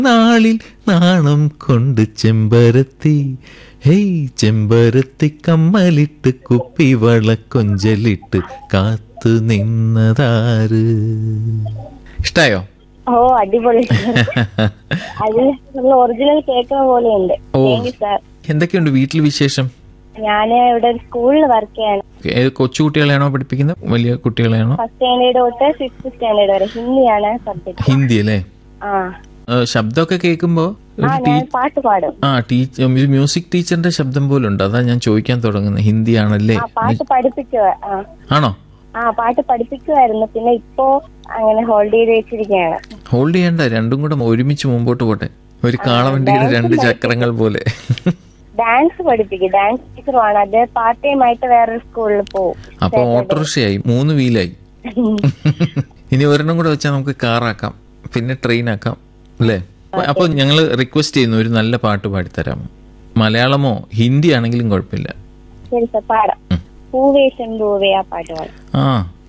നാളിൽ നാണം കൊണ്ട് ചെമ്പരത്തി ഹേയ് ചെമ്പരത്തി കമ്മലിട്ട് കുപ്പിവള കൊഞ്ചലിട്ട് കാത്തു നിന്നതാര് ഇഷ്ടായോ ഓ അടിപൊളി അത് നമ്മൾ ഒറിജിനൽ കേൾക്കുന്ന പോലെയുണ്ട് ഓ. താങ്ക് യു സാർ എന്തൊക്കെയുണ്ട് വീട്ടിൽ വിശേഷം ഞാൻ ഇവിടെ ഒരു സ്കൂളിൽ വർക്ക് ചെയ്യാണ് ഏത് കൊച്ചുകുട്ടികളെയാണോ പഠിപ്പിക്കുന്നത് വലിയ കുട്ടികളെയാണോ ഫസ്റ്റ് സ്റ്റാൻഡേർഡ് തൊട്ട് ഫിഫ്ത് സ്റ്റാൻഡേർഡ് വരെ ഹിന്ദിയാണ് സബ്ജക്ട് ഹിന്ദി അല്ലേ ആ ഏ, ശബ്ദമൊക്കെ കേൾക്കുമ്പോ ഒരു ആ ടീ ഞാൻ പാട്ട് പാടും ആ ടീച്ചർ മ്യൂസിക് ടീച്ചറിന്റെ ശബ്ദം പോലും ഉണ്ട് അതാ ഞാൻ ചോദിക്കാൻ തുടങ്ങുന്നത് ഹിന്ദി ആണല്ലേ ആ പാട്ട് പഠിപ്പിക്കുക ആ ആണോ ആ പാട്ട് പഠിപ്പിക്കുമായിരുന്നു പിന്നെ ഇപ്പോ അങ്ങനെ ഹോൾഡ് ചെയ്ത് വെച്ചിരിക്കുകയാണ് ഹോൾഡ് ചെയ്യണ്ട രണ്ടും കൂടെ ഒരുമിച്ച് മുമ്പോട്ട് പോട്ടെ ഒരു കാളവണ്ടിയുടെ രണ്ട് ചക്രങ്ങൾ പോലെ ഡാൻസ് പഠിപ്പിക്കും ഡാൻസ് ടീച്ചറുമാണ് അത് പാർട്ട് ടൈം ആയിട്ട് വേറൊരു സ്കൂളിൽ പോകും അപ്പൊ ഓട്ടോറിക്ഷയായി മൂന്ന് വീലായി ഇനി ഒരെണ്ണം കൂടെ വെച്ചാൽ നമുക്ക് കാറാക്കാം പിന്നെ ട്രെയിൻ ആക്കാം അല്ലേ അപ്പൊ ഞങ്ങൾ റിക്വസ്റ്റ് ചെയ്യുന്നു ഒരു നല്ല പാട്ട് പാടിത്തരാമോ മലയാളമോ ഹിന്ദി ആണെങ്കിലും കുഴപ്പമില്ല ശരി സാർ പാടാം പൂവേ ചെമ്പൂവേ ആ പാട്ട് പാടാം ആ